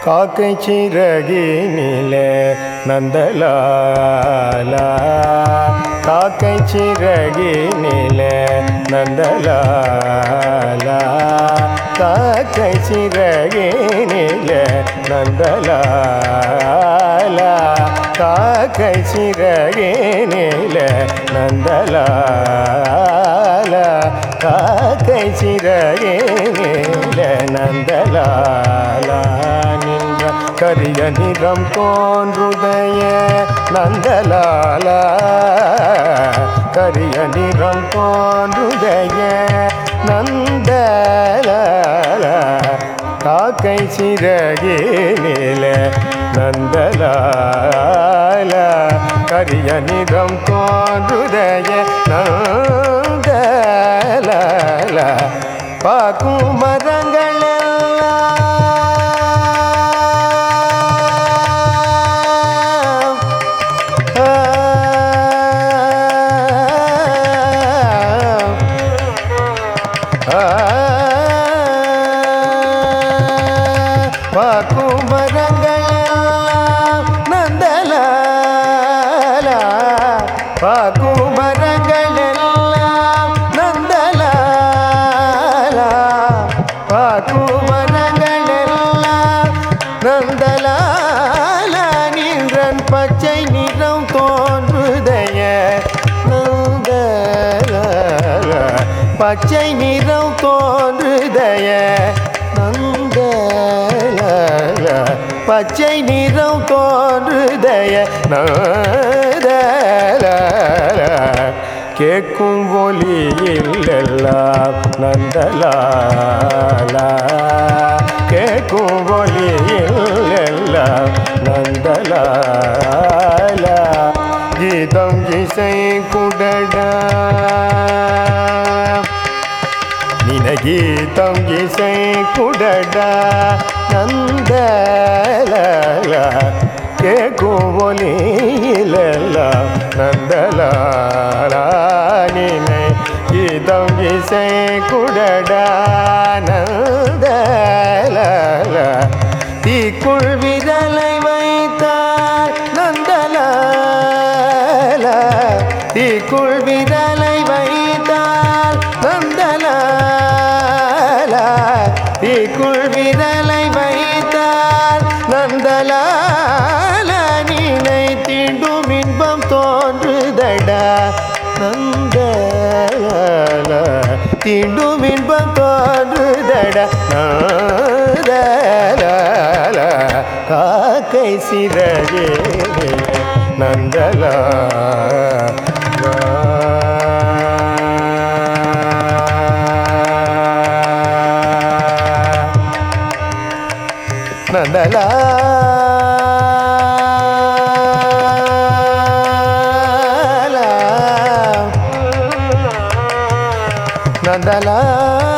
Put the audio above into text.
காக்கை சிறகினிலே நந்தலாலா காக்கை சிறகினிலே நந்தலாலா காக்கை சிறகினிலே நந்தலாலா காக்கை சிறகினிலே நந்தலாலா காக்கை சிறகினிலே நந்தலாலா நின்ற கரிய நிறம் தோன்றுதய நந்தலாலா கரிய நிறம் தோன்றுதய நந்தலாலா காக்கை சிறகினில நந்தலாலா கரிய நிறம் தோன்றுதய நந்தலாலா பார்க்கும் மரங்கள் எல்லாம் பாக்குமரங்கள் எல்லாம் நந்தலாலா பாக்குமரங்கள் எல்லாம் நந்தலாலா பாக்குமரங்கள் எல்லாம் நந்தலாலா நின்றன் பச்சை நிறம் தோன்றுதய நந்தலாலா பச்சை நிறம் தோன்றுதய நந்தலாலா பச்சை நிறம் தோன்றுதய நந்தலாலா கேட்கும் ஒலியில் எல்லாம் நந்தலாலா கேட்கும் ஒலியில் எல்லாம் நந்தலாலா கீதம் இசை குடடா நினகீதம் இசை குடடா நந்தலாலா கேட்கும் ஒலியிலெல்லாம் நந்தலாலா நினை கீதம் இசை குடடா நந்தலாலா தீக்குள் விரலை வைத்தார் நந்தலாலா தீக்குள் விரலை வைத்தால் நந்தலாலா தீக்குள் விரலை வைத்தால் நந்தலாலா நீனை தீண்டும் இன்பம் தோன்றுதடா நந்தலாலா தீண்டும் இன்பம் தோன்றுதடா நந்தலாலா காக்கை சிறகே நந்தலா நந்தலா நந்தலா